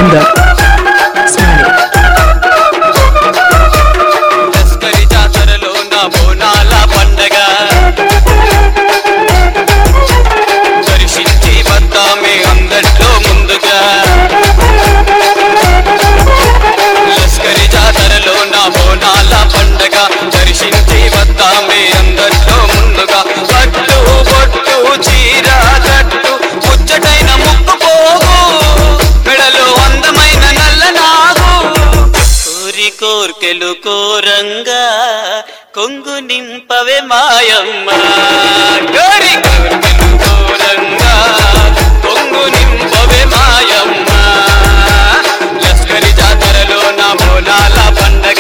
Upender smiley లస్కరి జాతరలో నా బోనాల పండగ దర్శించి వద్దామే అందట్లో ముందుగా లస్కరి జాతరలో నా బోనాల పండగ దర్శించి వద్దామే అందట్లో ముందుగా పట్టు బొట్టు చీర కట్టు ముచ్చటైన ముక్కు పోగు మెడలో అందమైన నల్ల నాగు కోరి కోర్కెలు కోరంగా కొంగు నింపవే మాయమ్మ కోరి కోర్కెలు కోరంగా కొంగు నింపవే మాయమ్మ లస్కరి జాతరలో నా బోనాల పండగ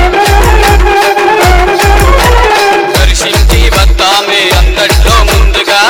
దర్శించి వద్దామే అందట్లో ముందుగా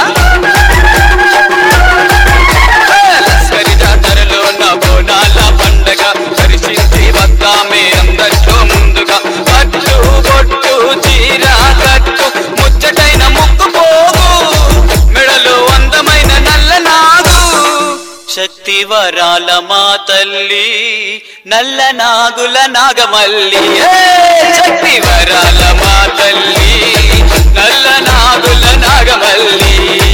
లస్కరి జాతరలో నా బోనాల పండగ దర్శించి వద్దామే అందట్లో ముందుగా పట్టు బొట్టు చీర కట్టు ముచ్చటైన ముక్కు పోగు మెడలో అందమైన నల్ల నాగు శక్తి వరాల మా తల్లి నల్ల నాగుల నాగమల్లి ఏ! శక్తి వరాల మా తల్లి నల్ల నాగుల నాగమల్లి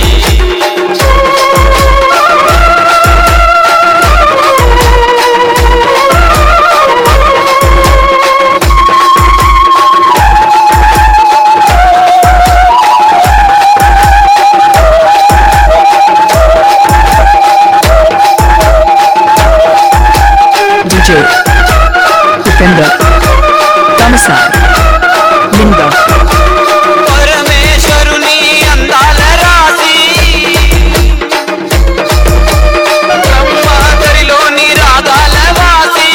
విజయ్ ఉపేందర్ తమసా లింగా పరమేశ్వరుని అందాల రాసి బ్రహ్మాదరిలోని రాగాల వాసి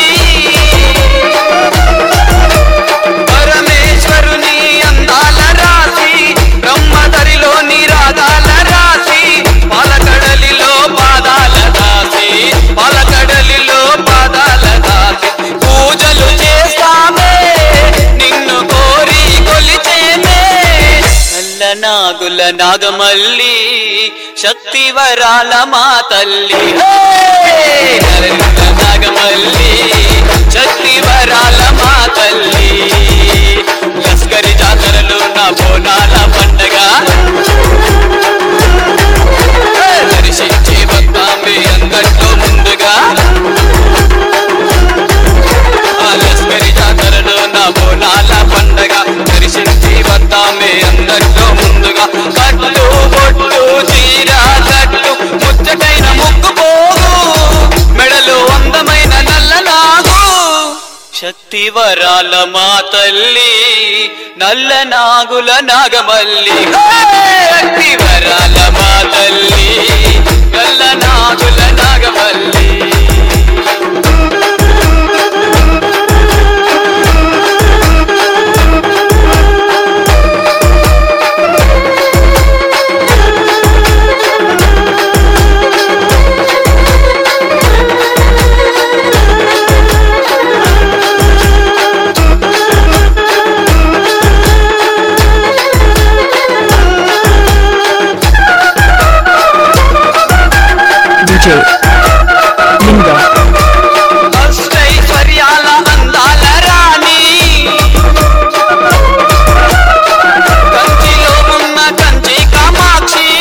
పరమేశ్వరుని అందాల రాసి బ్రహ్మదరిలోని రాగాల రాసి పాలకడలిలో పాదాల దాసి పాలకడలిలో పాదాల దాసి పూజలు చేస్తామే నిన్ను కోరి కొలిచేమే నల్ల నాగుల నాగమల్లి శక్తి వరాల మా తల్లి హే! నల్ల నాగమల్లి శక్తి వరాల మా తల్లి లస్కరి జాతరలో నా బోనాల పండగ దర్శించి వద్దామే అందట్లో ముందుగా ఆ లస్కరి జాతరలో నా బోనాల పండగ దర్శించి వద్దామే అందట్లో ముందుగా కట్టు బొట్టు చీర కట్టు ముచ్చటైన ముక్కు పోగు మెడలో అందమైన నల్ల నాగు శక్తి వరాల మా తల్లి నల్ల నాగుల నాగమల్లి హే! శక్తి వరాల మా తల్లి నల్ల నాగుల నాగమల్లి విజయ్ లింగా అష్టైశ్వర్యాల అందాల రాణి కంచిలో ఉన్న కంచి కామాక్షి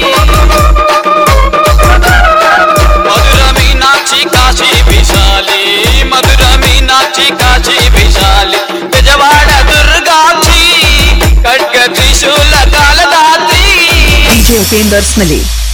మధుర మీనాక్షి కాశీ విశాలి మధుర మీనాక్షి కాశీ విశాలి బెజవాడ దుర్గాక్షి ఖడ్గ త్రిశూల కాలదాత్రి విజయ్ ఉపేందర్ స్మైలీ